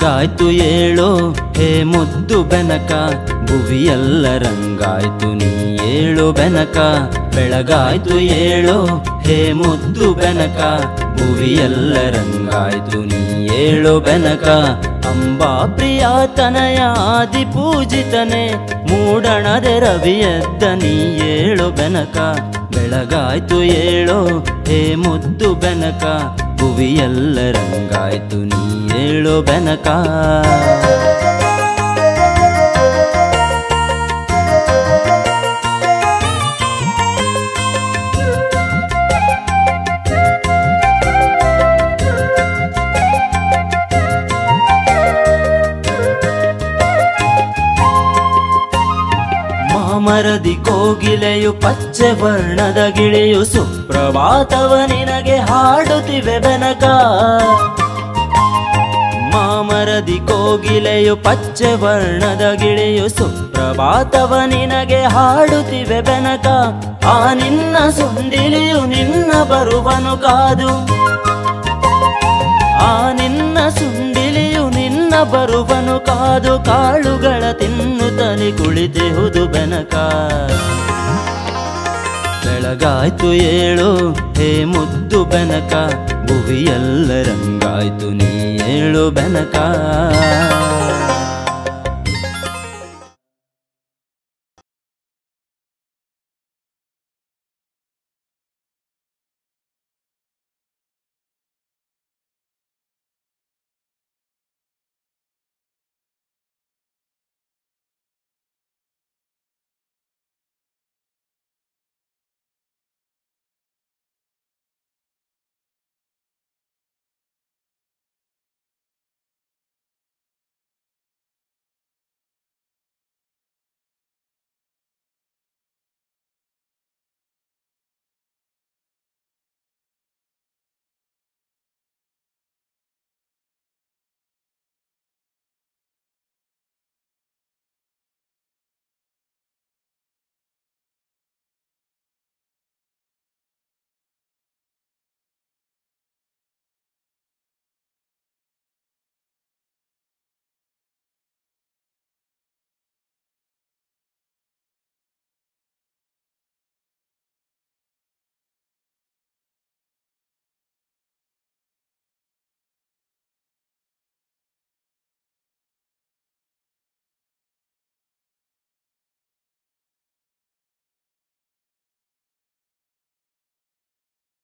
ಬೆಳಗಾಯ್ತು ಏಳೋ ಹೇ ಮುದ್ದು ಬೆನಕ ಭುವಿಯೆಲ್ಲ ರಂಗಾಯ್ತು ನೀ ಏಳು ಬೆನಕ ಬೆಳಗಾಯ್ತು ಏಳೋ ಹೇ ಮುದ್ದು ಬೆನಕ ಭುವಿಯೆಲ್ಲ ರಂಗಾಯ್ತು ನೀ ಏಳು ಬೆನಕ ಅಂಬಾ ಪ್ರಿಯ ತನಯ ಆದಿ ಪೂಜಿತನೆ ಮೂಡಣದೆ ರವಿಯದ್ದ ನೀ ಏಳು ಬೆನಕ ಬೆಳಗಾಯ್ತು ಏಳೋ ಹೇ ಮುದ್ದು ಬೆನಕ ಭುವಿಯೆಲ್ಲ ರಂಗಾಯ್ತು ನೀ ಏಳು ಬೆನಕ ಮಾಮರದಿ ಕೋಗಿಲೆಯು ಪಚ್ಚೆ ವರ್ಣದ ಗಿಳಿಯು ಸುಪ್ರಭಾತವ ನಿನಗೆ ಹಾಡುತ್ತಿವೆ ಬೆನಕ ಮಾಮರದಿ ಕೋಗಿಲೆಯು ಪಚ್ಚೆ ವರ್ಣದ ಗಿಳಿಯು ಸುಪ್ರಭಾತವ ನಿನಗೆ ಹಾಡುತ್ತಿವೆ ಬೆನಕ ಆ ನಿನ್ನ ಸುಂಡಿಲಿಯು ನಿನ್ನ ಬರುವನು ಕಾದು ಆ ನಿನ್ನ ಸುಂಡಿಲಿಯು ನಿನ್ನ ಬರುವನು ಕಾದು ಕಾಳುಗಳ ತಿನ್ನುತ್ತಲಿ ಕುಳಿತೆಹುದು ಬೆನಕ ಬೆಳಗಾಯ್ತು ಏಳು ಹೇ ಮುದ್ದು ಬೆನಕ ಭುವಿಯೆಲ್ಲ ರಂಗಾಯ್ತು ನೀ ಏಳು ಬೆನಕ